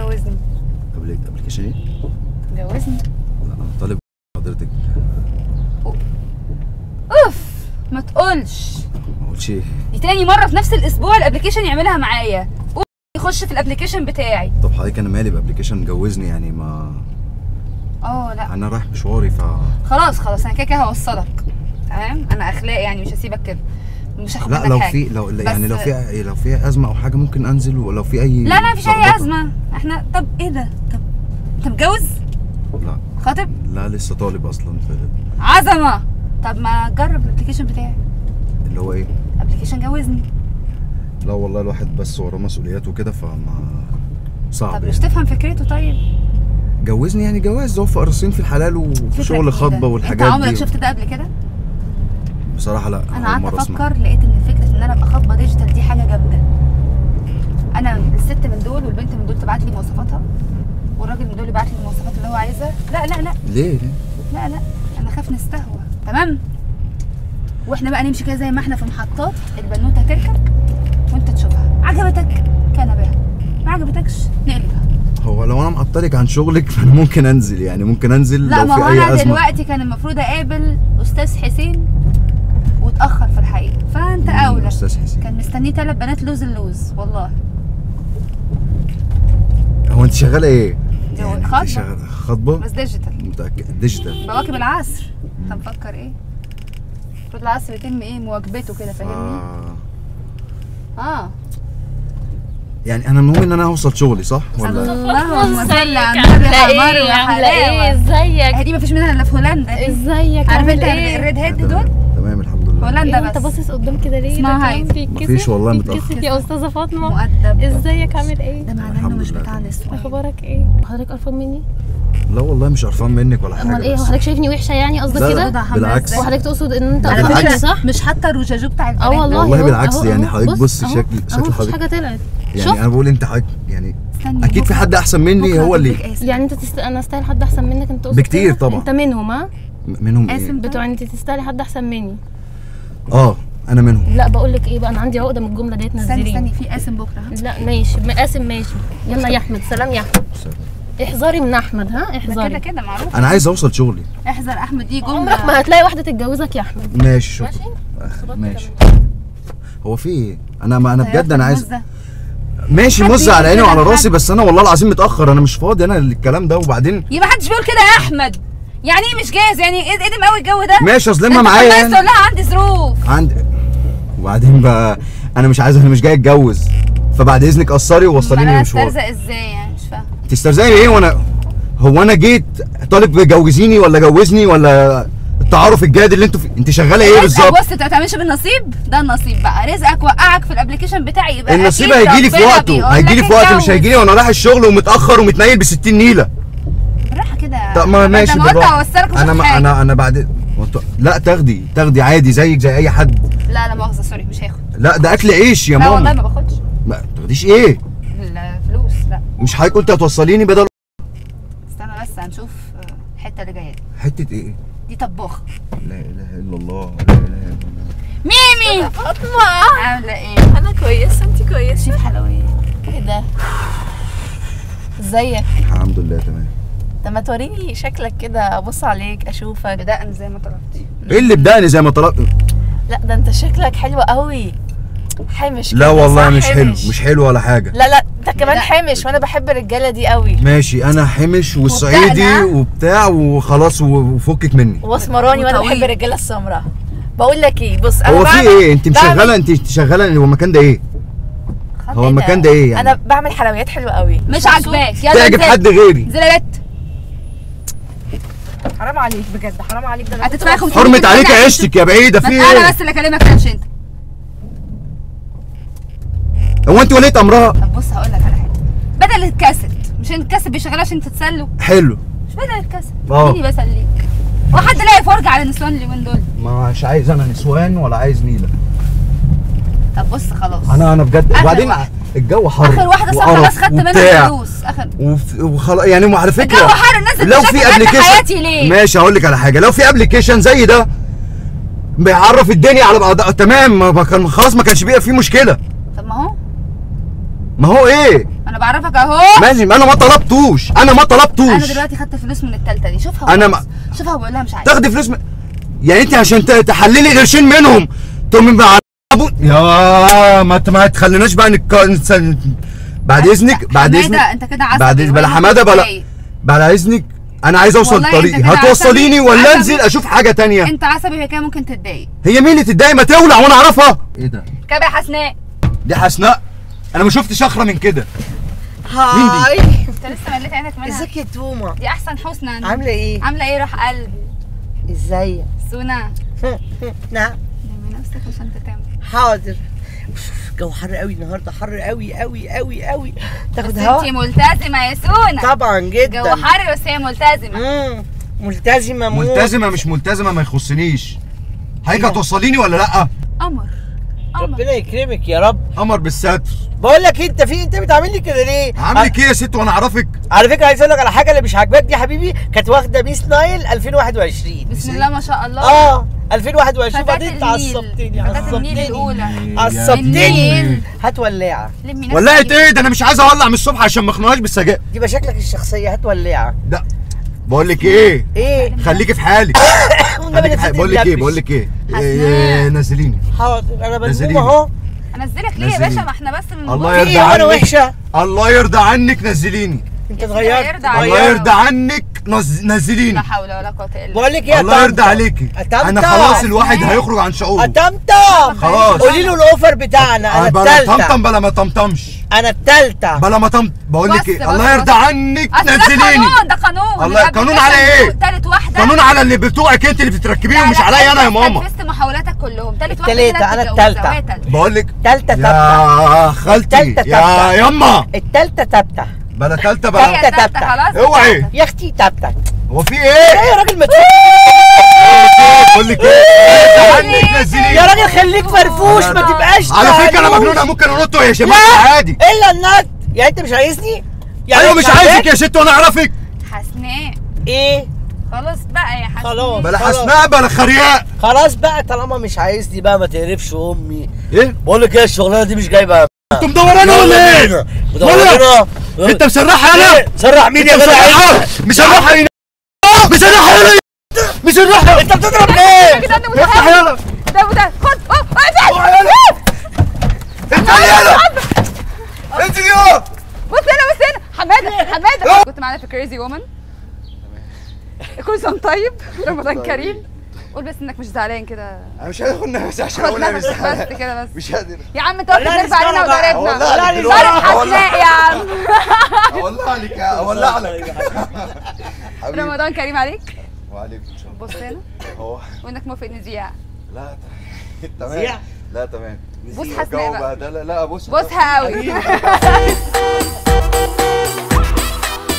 جوزني قبل ابلكيشن ايه؟ جوزني لا انا طالب حضرتك اوف ما تقولش ما قلتش ايه دي تاني مره في نفس الاسبوع الابلكيشن يعملها معايا قول يخش في الابلكيشن بتاعي طب حضرتك انا مالي بابلكيشن جوزني يعني ما اه لا انا رايح مشواري ف خلاص خلاص انا كده كده هوصلك تمام انا اخلاق يعني مش هسيبك كده مش هاخد لا منك لو حاجة. في لو يعني بس- لو في لو في ازمه او حاجه ممكن انزل ولو في اي لا لا مفيش اي لخبطة. ازمه احنا طب ايه ده طب انت متجوز لا خاطب لا لسه طالب اصلا في عظمه طب ما جرب الابلكيشن بتاعي اللي هو ايه ابلكيشن جوزني لا والله الواحد بس وراه مسؤوليات وكده فما صعب طب يعني. مش تفهم فكرته طيب جوزني يعني جواز هو قرصين في الحلال وفي فكرة شغل جديدة. خطبه والحاجات انت عمرك دي شفت ده قبل كده بصراحه لا انا أول قعدت مرة أسمع. افكر لقيت ان فكره ان انا ابقى خاطبه ديجيتال دي حاجه جامده انا الست من دول والبنت من دول تبعت لي مواصفاتها والراجل من دول يبعت لي المواصفات اللي هو عايزها لا لا لا ليه ليه لا لا انا خاف نستهوى تمام واحنا بقى نمشي كده زي ما احنا في محطات البنوته تركب وانت تشوفها عجبتك كان بها ما عجبتكش نقلبها هو لو انا معطلك عن شغلك فانا ممكن انزل يعني ممكن انزل لا لو ما في هو اي انا ازمه دلوقتي كان المفروض اقابل استاذ حسين واتاخر في الحقيقه فانت مين اولى استاذ حسين كان مستنيه ثلاث بنات لوز اللوز والله هو انت شغاله ايه؟ دي يعني انت خطبة. شغالة- خطبه بس ديجيتال متاكد ديجيتال بواكب العصر انت مفكر ايه المفروض العصر يتم ايه مواكبته كده فاهمني آه. اه يعني انا المهم ان انا اوصل شغلي صح ولا اللهم صل على عاملة النبي ايه حمار عاملة ايه وحلاوه ازيك دي مفيش منها الا في هولندا دي. ازيك عارف عامل انت ايه الريد هيد تمام. دول تمام الحمد لله هولندا ايه انت بس باصص قدام كده ليه اسمها ده كمان هايدي. بيتكسف مفيش والله بيتكسف متأخر. يا استاذه فاطمه مؤدب ازيك عامل ايه ده معناه الحمد انه مش لله بتاع تمام. نسوان اخبارك ايه حضرتك قرفان مني لا والله مش قرفان منك ولا حاجه امال ايه هو بس- حضرتك شايفني وحشه يعني قصدك لا، كده لا، بالعكس. وحضرتك تقصد ان انت على بالعكس. قرفان فكره صح مش حاطه الروجاجو بتاع البنات اه والله والله أهو، بالعكس أهو، يعني أهو، حضرتك بص أهو، شكل- أهو، شكل مفيش حضرتك. حاجه طلعت يعني شوف انا بقول انت حضرتك يعني استني اكيد في بكرة- حد احسن مني بكرة هو اللي هجيب لك آسم. يعني انت تست... انا استاهل حد احسن منك انت تقصد بكتير كده؟ طبعا. انت منهم ها منهم ايه قاسم بتوع انت تستاهلي حد احسن مني اه انا منهم لا بقول لك ايه بقى انا عندي عقده من الجمله ديت استني نزليني استني في قاسم بكره ها؟ لا ماشي قاسم ماشي يلا يا احمد سلام يا احمد احذري من احمد ها ده كده احذري كده معروف انا عايز اوصل شغلي احذر احمد دي جمله عمرك ما هتلاقي واحده تتجوزك يا احمد ماشي شكرا ماشي ماشي هو في ايه انا ما انا طيارة بجد انا عايز المزة. ماشي حد مز على عيني يقول وعلى كده راسي لحد. بس انا والله العظيم متاخر انا مش فاضي انا للكلام ده وبعدين يبقى محدش بيقول كده يا احمد يعني ايه مش جاهز يعني ايه قدم قوي الجو ده ماشي اظلمها ده انت معايا عايز يعني تقول لها عندي ظروف عندي وبعدين بقى انا مش عايز انا مش جاي اتجوز فبعد اذنك قصري ما ووصليني انا المشوار استرزق ازاي يعني مش فاهمه تسترزقني ايه وانا هو انا جيت طالب جوزيني ولا جوزني ولا التعارف الجاد اللي انتوا في... انت شغاله ايه رزقك بالظبط بص انت ما بتعملش بالنصيب ده النصيب بقى رزقك وقعك في الابلكيشن بتاعي يبقى النصيب أكيد هيجي لي في ربنا وقته بيقول هيجي لي لك في وقته مش اتجوز. هيجي لي وانا رايح الشغل ومتاخر ومتنيل ب 60 نيله بالراحه كده طب ما ماشي ده ما قلت بالراحة. اوصلك مش انا ما حاجة. انا انا بعد وانت- لا تاخدي تاخدي عادي زيك زي اي حد لا لا مؤاخذه سوري مش هاخد لا ده اكل عيش يا لا والله ماما ما باخدش ما تاخديش ايه الفلوس لا مش حضرتك قلت هتوصليني بدل استنى بس هنشوف آه، الحته اللي جايه دي. حته ايه دي طباخه لا اله الا الله لا اله الا الله ميمي فاطمه عامله ايه انا كويسه انت كويسه شوف حلويات ايه ده ازيك الحمد لله تمام طب ما توريني شكلك كده ابص عليك اشوفك بدأنا زي ما طلبتي ايه اللي بدأني زي ما طلبت لا ده انت شكلك حلو قوي حمش لا كده، والله صح؟ مش حلو حمش. مش حلو ولا حاجه لا لا ده كمان لا. حمش وانا بحب الرجاله دي قوي ماشي انا حمش والصعيدي وبتاعنا. وبتاع وخلاص وفكك مني واسمراني وانا وطويل. بحب الرجاله السمراء بقول لك ايه بص انا هو في بعمل- ايه انت بعمل- مشغله انت انت شغاله هو المكان ده ايه هو إيه المكان ده ايه انا يعني بعمل حلويات حلوه قوي مش عاجباك يلا تعجب انزل. حد غيري انزل يا بت حرام عليك بجد حرام عليك ده أنا كنت هتدفعي بص- 500 حرمت جنيه عليك عشان عيشتك يا بعيده بس في انا ايه بس اللي اكلمك كانش انت هو انت وليت امرها طب بص هقول لك على حاجه بدل الكاسيت مش انت الكاسيت بيشغلها عشان تتسلوا حلو مش بدل الكاسيت اه. اديني بسليك هو حد لاقي فرجه على النسوان اليومين دول مش عايز انا نسوان ولا عايز نيله طب بص خلاص انا انا بجد آخر وبعدين واحد. الجو حر اخر واحده صح وقرف خلاص خدت منها وبتاع. فلوس اخر وف- وخلاص يعني وعلى فكره الجو حر الناس لو بتشكل في حياتي ابلكيشن حياتي ليه ماشي هقول لك على حاجه لو في ابلكيشن زي ده بيعرف الدنيا على بعضها تمام ما ما كان خلاص ما كانش بيبقى فيه مشكله طب ما هو ما هو ايه انا بعرفك اهو ماشي ما انا ما طلبتوش انا ما طلبتوش انا دلوقتي خدت فلوس من التالتة دي شوفها أنا وخلاص. ما- شوفها وبقول لها مش عايزه تاخدي فلوس من... يعني انت عشان ت- تحللي قرشين منهم تقومي مع ابو يا ما ت- ما تخليناش بقى نك... نس- بعد اذنك بعد حمادة، اذنك انت كده عصبي بعد إذن- بلا وأنا حماده بلا متضايق. بعد اذنك انا عايز اوصل والله أنت طريقي كده هتوصليني عصبي- ولا عصبي. انزل اشوف حاجه تانية انت عصبي هي كده ممكن تتضايق هي مين اللي تتضايق ما تولع وانا اعرفها ايه ده كده يا حسناء دي حسناء انا ما شفتش اخرى من كده مين دي؟ هاي انت لسه مليت عينك منها ازيك يا تومه دي احسن حسنى عامله ايه عامله ايه روح قلبي ازيك سونا نعم لمي نفسك عشان تتم حاضر الجو حر قوي النهارده حر قوي قوي قوي قوي بس تاخد انت هوا ملتزمه يا سونا طبعا جدا جو حر بس هي ملتزمه مم. ملتزمه موت ملتزمه مش ملتزمه ما يخصنيش هيك هتوصليني ولا لا قمر قمر ربنا يكرمك يا رب قمر بالستر بقول لك انت في انت بتعمل لي كده ليه عاملك ايه يا ست وانا اعرفك على فكره عايز اقول لك على حاجه اللي مش عاجباك دي يا حبيبي كانت واخده ميس نايل 2021 بسم الله ما شاء الله اه 2021 فتاة بعدين انت النيل عصبتني فتاة النيل عصبتني الاولى عصبتني النيل. هات ولاعه لمي نفسك ولعت ايه ده انا مش عايز اولع من الصبح عشان ما اخنقهاش بالسجاير دي مشاكلك الشخصيه هات ولاعه ده بقول لك ايه ايه خليكي في حالك والنبي خليكي في نسيت حالك بقول لك ايه اللبس. بقول لك ايه حسناء. إيه، نزليني حاضر انا نزليني. بنقوم اهو انزلك ليه يا نزليني. باشا ما احنا بس من الله في يرضى ايه وانا عنك. وحشه الله يرضى عنك نزليني انت يا سيدي اتغيرت هيرضى عليك. الله يرضى عنك نز... نزليني لا حول ولا قوه الا بالله بقول لك ايه يا الله يرضى طنطا؟ عليكي أتمتع. انا خلاص الواحد حسناء. هيخرج عن شعوره اتمتم خلاص. قولي له الاوفر بتاعنا انا بلا طمطم التالتة بلا ما طمطمش انا التالتة بلا ما طم بقول لك بس- ايه بس- الله بس. يرضى عنك اصل ده نزليني قانون ده قانون الله- الابلكيشن قانون على ايه؟ تالت واحده قانون على اللي بتوعك انت اللي بتتركبيهم مش عليا انا يا ماما نفذت محاولاتك كلهم تالت واحده التلاتة، كده أنا هتتجوزها، التالتة. وهي تالتة. بقول لك تالتة تالتة يا خالتي التالتة يا تالتة. يما التالتة تالتة بلا تالتة هي بلا تالتة التالتة تالتة. خلاص اوعي. التالتة. يا اختي تالتة هو في ايه ايه؟ يا راجل ما بقول لك ايه؟ عنك نزليني يا راجل خليك فرفوش ما تبقاش على فكره انا تهلوش. مجنونه ممكن انط يا شباب لا عادي الا النط يعني انت مش عايزني يعني ايوه أنت مش عايزك عايزك؟ يا ست وانا اعرفك حسناء ايه خلاص بقى يا حسناء خلاص. بلا خلاص. حسناء بلا خرياء خلاص بقى طالما مش عايزني بقى ما تقرفش امي ايه؟ بقول لك ايه الشغلانه دي مش جايبه انت مدورانا ولا ايه؟ مدورنا انت مسرحها انا؟ سرح مين يا انت جدع مسرحها مسرحها هنا مسرحها هنا مسرحها انت بتضرب ليه؟ كده انت افتح متهور يلا ده وده خد اه اقفل اوعى يلا انت يلا انت يلا بص هنا بص هنا حماده حماده كنت معانا في كريزي وومن كل سنه طيب رمضان كريم قول بس انك مش زعلان كده انا مش قادر اخد نفسي عشان خد اقول انا مش نفس بس زعلان. كده بس مش قادر يا عم انت واخد لا، نرفع علينا نستنى بقى. ودارتنا والله لا، دلوقتي. فرح والله. حسناء يا عم اولع لك اولع لك حبيبي رمضان كريم عليك وعليكم السلام بص هنا هو وانك موافق نذيع لا زيع؟ تمام لا تمام بص حسناء الجو بقى بقى ده لا لا بص بوسها قوي